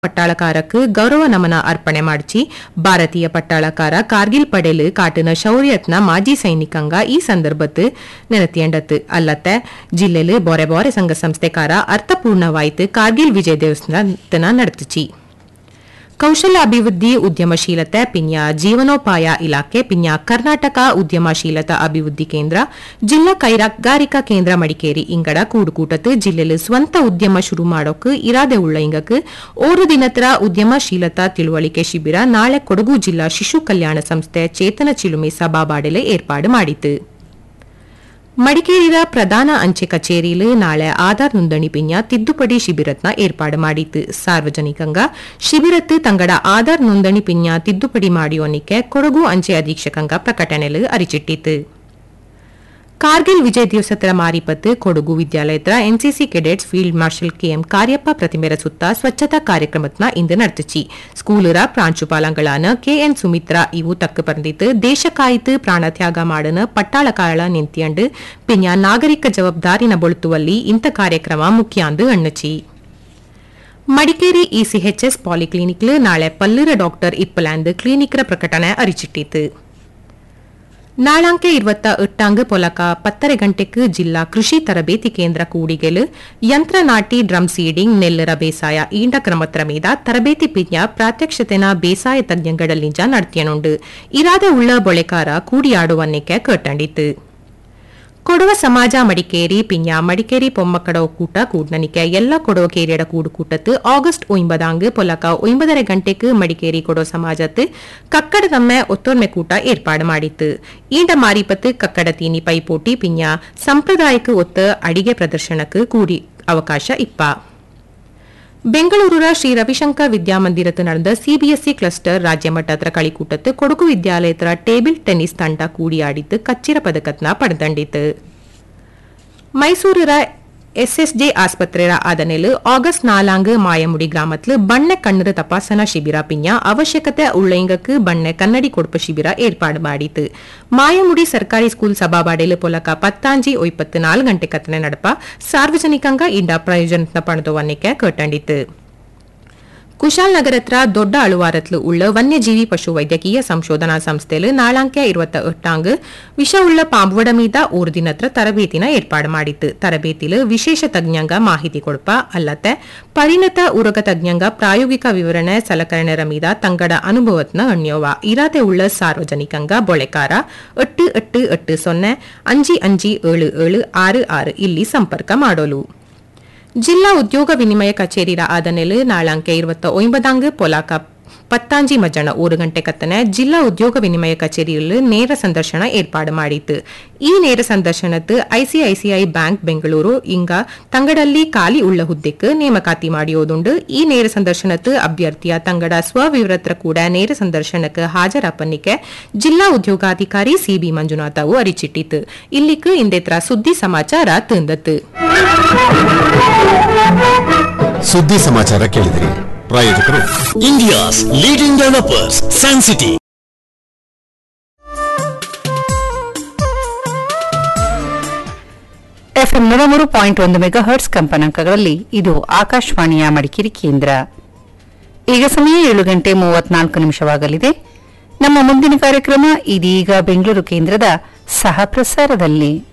ಪಟ್ಟಾಳಕಾರಕ್ಕೆ ಗೌರವ ನಮನ ಅರ್ಪಣೆ ಮಾಡಿಸಿ ಭಾರತೀಯ ಪಟ್ಟಾಳಕಾರ ಕಾರ್ಗಿಲ್ ಪಡೆಲು ಕಾಟಿನ ಶೌರ್ಯತ್ನ ಮಾಜಿ ಸೈನಿಕಂಗ ಈ ಸಂದರ್ಭತ್ ನೆನತಿಯಂಡತ್ ಅಲ್ಲತ್ತೆ ಜಿಲ್ಲೆಲು ಬೊರೆ ಬೊರೆ ಸಂಘ ಸಂಸ್ಥೆಕಾರ ಅರ್ಥಪೂರ್ಣವಾಯ್ತು ಕಾರ್ಗಿಲ್ ವಿಜಯ್ ದಿವಸನ ನಡೆತಿಚಿ ಕೌಶಲ್ಯ ಅಭಿವೃದ್ಧಿ ಉದ್ಯಮಶೀಲತೆ ಪಿನ್ಯ ಜೀವನೋಪಾಯ ಇಲಾಖೆ ಪಿನ್ಯ ಕರ್ನಾಟಕ ಉದ್ಯಮಶೀಲತಾ ಅಭಿವೃದ್ಧಿ ಕೇಂದ್ರ ಜಿಲ್ಲಾ ಕೈಗಾರಿಕಾ ಕೇಂದ್ರ ಮಡಿಕೇರಿ ಇಂಗಡ ಕೂಡುಕೂಟത്ത് ಜಿಲ್ಲೆಲು ಸ್ವಂತ ಉದ್ಯಮ ಶುರು ಮಾಡೋಕ್ ಇರಾದೆ ಉಳ್ಳ ಇಂಗಕ್ ಓರು ದಿನತ್ರ ಉದ್ಯಮಶೀಲತಾ ತಿಳುವಳಿಕೆ ಶಿಬಿರ ನಾಳೆ ಕೊಡಗು ಜಿಲ್ಲಾ ಶಿಶು ಕಲ್ಯಾಣ ಸಂಸ್ಥೆ ಚೇತನ ಚಿಲುಮೆ ಸಭಾಬಾಡೆಲೆ ಏರ್ಪಾಡು ಮಾಡಿತು ಮಡಿಕೇರಿಯ ಪ್ರಧಾನ ಅಂಚೆ ಕಚೇರಿಯಲ್ಲಿ ನಾಳೆ ಆಧಾರ್ ನೋಂದಣಿ ಪಿನ್ಯ ತಿದ್ದುಪಡಿ ಶಿಬಿರತ್ನ ಏರ್ಪಾಡು ಮಾಡಿತ್ತು ಸಾರ್ವಜನಿಕಂಗ ಶಿಬಿರತ್ತು ತಂಗಡ ಆಧಾರ್ ನೋಂದಣಿ ಪಿನ್ಯ ತಿದ್ದುಪಡಿ ಮಾಡಿಯೋನಿಕೆ ಕೊಡಗು ಅಂಚೆ ಅಧೀಕ್ಷಕಂಗ ಪ್ರಕಟಣೆಲು ಅರಿಚಿಟ್ಟಿತು ಕಾರ್ಗಿಲ್ ವಿಜಯ್ ದಿವಸತ್ರ ಮಾರಿಪತ್ತು ಕೊಡಗು ವಿದ್ಯಾಲಯದ NCC cadets field marshal K M Cariappa ಪ್ರತಿಮೆರ ಸುತ್ತ ಸ್ವಚ್ಛತಾ ಕಾರ್ಯಕ್ರಮತ್ನ ಇಂದು ನಡೆತಿಚಿ ಸ್ಕೂಲರ ಪ್ರಾಂಶುಪಾಲಂಗಳಾನ ಕೆಎನ್ ಸುಮಿತ್ರಾ ಇವು ತಕ್ಕ ಬಂದಿತ್ತು ದೇಶಕ್ಕಾಯಿತು ಪ್ರಾಣತ್ಯಾಗ ಮಾಡನ ಪಟ್ಟಾಳಕಾಳ ನಿಂತಿಯಂಡು ಪಿನ್ಯ ನಾಗರಿಕ ಜವಾಬ್ದಾರಿನ ಬೊಳುತ್ತುವಲ್ಲಿ ಇಂಥ ಕಾರ್ಯಕ್ರಮ ಮುಖ್ಯಾಂದು ಅಣ್ಣಚಿ ಮಡಿಕೇರಿ ಇಸಿಎಚ್ಎಸ್ ಪಾಲಿಕ್ಲಿನಿಕ್ಲು ನಾಳೆ ಪಲ್ಲುರ ಡಾಕ್ಟರ್ ಇಪ್ಪಲಾಂದು ಕ್ಲಿನಿಕ್ರ ಪ್ರಕಟಣೆ ಅರಿಚಿಟ್ಟಿತು ನಾಳಾಂಕೆ ಇರುವತ್ತ ಎಟ್ಟಾಂಗ್ ಪೊಲಕ ಪತ್ತರೆ ಗಂಟೆക്ക് ಜಿಲ್ಲಾ ಕೃಷಿ ತರಬೇತಿ ಕೇಂದ್ರ ಕೂಡಿಗೆಲು ಯಂತ್ರ ನಾಟಿ ಡ್ರಮ್ ಸೀಡಿಂಗ್ ನೆಲ್ಲರ ಬೇಸಾಯ ಈಂಡ ಕ್ರಮತ್ರ ಮೀದ ತರಬೇತಿ ಪಿಜ್ಞ ಪ್ರಾತ್ಯಕ್ಷತೆನ ಬೇಸಾಯ ತಜ್ಞಗಳಲ್ಲಿಂಜ ನಡ್ತಿಯನುಂಡು ಇರಾದ ಉಳ್ಳ ಬೊಳೆಕಾರ ಕೂಡಿಯಾಡುವನ್ನಿಕೆ ಕೇಟಂಡಿತು ಕೊಡುವ ಸಮಾಜ ಮಡಿಕೇರಿ ಪಿಂಜ ಮಡಿಕೇರಿ ಪೊಮ್ಮಕ್ಕಡ ಒಕ್ಕೂಟ ಕೂಡ್ನನಿಕೆ ಎಲ್ಲ ಕೊಡುವ ಕೇರಿಯಡ ಕೂಡುಕೂಟತ್ತು ಆಗಸ್ಟ್ ஒன்பதாங்கு பொலக்க ஒன்பதரை கண்டெக்கு மடிக்கேரி கொடோ சமாஜத்து கக்கட தம்ம ஒத்தொன்மை கூட்ட ஏற்பாடு ಮಾಡಿತ್ತು ಈಂಡ ಮಾರಿಪತ್ತು ಕಕ್ಕಡ ತೀನಿ ಪೈಪೋಟಿ ಪಿಂಜ ಸಂಪ್ರದಾಯಕ್ಕೆ ಒತ್ತ ಅಡಿಗೆ ಪ್ರದರ್ಶನಕ್ಕೆ ಕೂಡಿ ಅವಕಾಶ ಇಪ್ಪ ಬೆಂಗಳೂರಿನ ಶ್ರೀ ರವಿಶಂಕರ್ ವಿದ್ಯಾಮಂದಿರത്ത് നടന്ന ಸಿಬಿಎಸ್ಇ ಕ್ಲಸ್ಟರ್ ರಾಜ್ಯಮಟ್ಟದ കളിക്കൂട്ടത്ത് ಕೊಡಗು ವಿದ್ಯಾಲಯದ ಟೇಬಲ್ ಟೆನ್ನಿಸ್ ತಂಡ ಕೂಡಿಯಾಡಿದ್ದು ಕಚ್ಚಿರ ಪದಕತ್ನ ಪಡೆದಂಡಿತು ಮೈಸೂರಿನ ಎಸ್ಎಸ್ಜೆ ಆಸ್ಪತ್ರೆಯ ಆದನೆಲು ಆಗಸ್ಟ್ ನಾಲಾಂಗ್ ಮಾಯಮುಡಿ ಗ್ರಾಮತ್ಲು ಬಣ್ಣೆ ಕಣ್ಣರ ತಪಾಸಣಾ ಶಿಬಿರ ಪಿಂಜ ಅವಶ್ಯಕತೆ ಉಳ್ಳಂಗಕ್ಕೆ ಬಣ್ಣೆ ಕನ್ನಡಿ ಕೊಡುಪ ಶಿಬಿರ ಏರ್ಪಾಡು ಮಾಡಿತು ಮಾಯಮುಡಿ ಸರ್ಕಾರಿ ಸ್ಕೂಲ್ ಸಭಾಬಾಡೆಲು ಪೊಲಕ ಪತ್ತಾಂಜಿ ಒಯ್ಪತ್ತು ನಾಲ್ಕು ಗಂಟೆ ಕತ್ತನೆ ನಡಪ ಸಾರ್ವಜನಿಕಂಗ ಇಂಡ ಪ್ರಯೋಜನ ಪಣದವನ್ನಿಕೆ ಕೇಟಂಡಿತು ಕುಶಾಲ್ ಹತ್ರ ದೊಡ್ಡ ಅಳುವಾರತ್ಲು ಉಳ್ಳ ವನ್ಯಜೀವಿ ಪಶು ವೈದ್ಯಕೀಯ ಸಂಶೋಧನಾ ಸಂಸ್ಥೆಲು ನಾಳಾಂಕೆ ಇರುವತ್ತ ಎಟ್ಟಾಂಗ್ ವಿಷ ಉಳ್ಳ ಪಾಂಬುವಡ ಮೀದ ಊರು ದಿನತ್ರ ತರಬೇತಿನ ಏರ್ಪಾಡು ಮಾಡಿತ್ತು ತರಬೇತಿಲು ವಿಶೇಷ ತಜ್ಞಂಗ ಮಾಹಿತಿ ಕೊಡ್ಪ ಅಲ್ಲತ್ತೆ ಪರಿಣತ ಉರಗ ತಜ್ಞಂಗ ಪ್ರಾಯೋಗಿಕ ವಿವರಣೆ ಸಲಕರಣೆರ ಮೀದ ತಂಗಡ ಅನುಭವತ್ನ ಅಣ್ಯೋವ ಇರಾದೆ ಉಳ್ಳ ಸಾರ್ವಜನಿಕಂಗ ಬೊಳೆಕಾರ ಎಟ್ಟು ಎಟ್ಟು ಎಟ್ಟು ಸೊನ್ನೆ ಅಂಜಿ ಅಂಜಿ ಏಳು ಏಳು ಆರು ಆರು ಇಲ್ಲಿ ಸಂಪರ್ಕ ಮಾಡೋಲು ಜಿಲ್ಲಾ ಉದ್ಯೋಗ ವಿನಿಮಯ ಕಚೇರಿರ ಆದನೆಲು ನಾಳಂಕೆ ಇರುವತ್ತ ಒಂಬದಾಂಗ್ ಪೊಲಾಕ ಪತ್ತಾಂಜಿ ಮಜ್ಜಣ ஒரு ಗಂಟೆ ಕತ್ತನೆ ಜಿಲ್ಲಾ ಉದ್ಯೋಗ ವಿನಿಮಯ ಕಚೇರಿಯಲ್ಲಿ ನೇರ ಸಂದರ್ಶನ ಏರ್ಪಾಡು ಮಾಡಿತ್ತು ಈ ನೇರ ಸಂದರ್ಶನತ್ತು ಐಸಿಐಸಿಐ ಬ್ಯಾಂಕ್ ಬೆಂಗಳೂರು ಇಂಗ ತಂಗಡಲ್ಲಿ ಖಾಲಿ ಉಳ್ಳ ಹುದ್ದೆக்கு ನೇಮಕಾತಿ ಮಾಡಿಯೋದುಂಡು ಈ ನೇರ ಸಂದರ್ಶನತ್ತು ಅಭ್ಯರ್ಥಿಯ ತಂಗಡ ಸ್ವವಿವರತ್ರ ಕೂಡ ನೇರ ಸಂದರ್ಶನಕ್ಕೆ ಹಾಜರಾಪನ್ನಿಕೆ ಜಿಲ್ಲಾ ಉದ್ಯೋಗಾಧಿಕಾರಿ ಸಿಬಿ ಮಂಜುನಾಥ್ ಅವು ಅರಿಚಿಟ್ಟಿತು ಇಲ್ಲಿக்கு ಇಂದೆತ್ರ ಸುದ್ದಿ ಸಮಾಚಾರ ತಂದತ್ತು ಸುದ್ದಿ ಸಮಾಚಾರ ಕೇಳಿದಿರಿ ಪ್ರಾಯೋಜಕರು India's leading developers San City F M ನೂರ ಮೂರು ಪಾಯಿಂಟ್ ಒಂದು ಮೆಗಾ ಹರ್ಟ್ಸ್ ಕಂಪನಾಂಕಗಳಲ್ಲಿ ಇದು ಆಕಾಶವಾಣಿಯ ಮಡಿಕೇರಿ ಕೇಂದ್ರ ಈಗ ಸಮಯ ಏಳು ಗಂಟೆ ಮೂವತ್ನಾಲ್ಕು ನಿಮಿಷವಾಗಲಿದೆ ನಮ್ಮ ಮುಂದಿನ ಕಾರ್ಯಕ್ರಮ ಇದೀಗ ಬೆಂಗಳೂರು ಕೇಂದ್ರದ ಸಹ ಪ್ರಸಾರದಲ್ಲಿ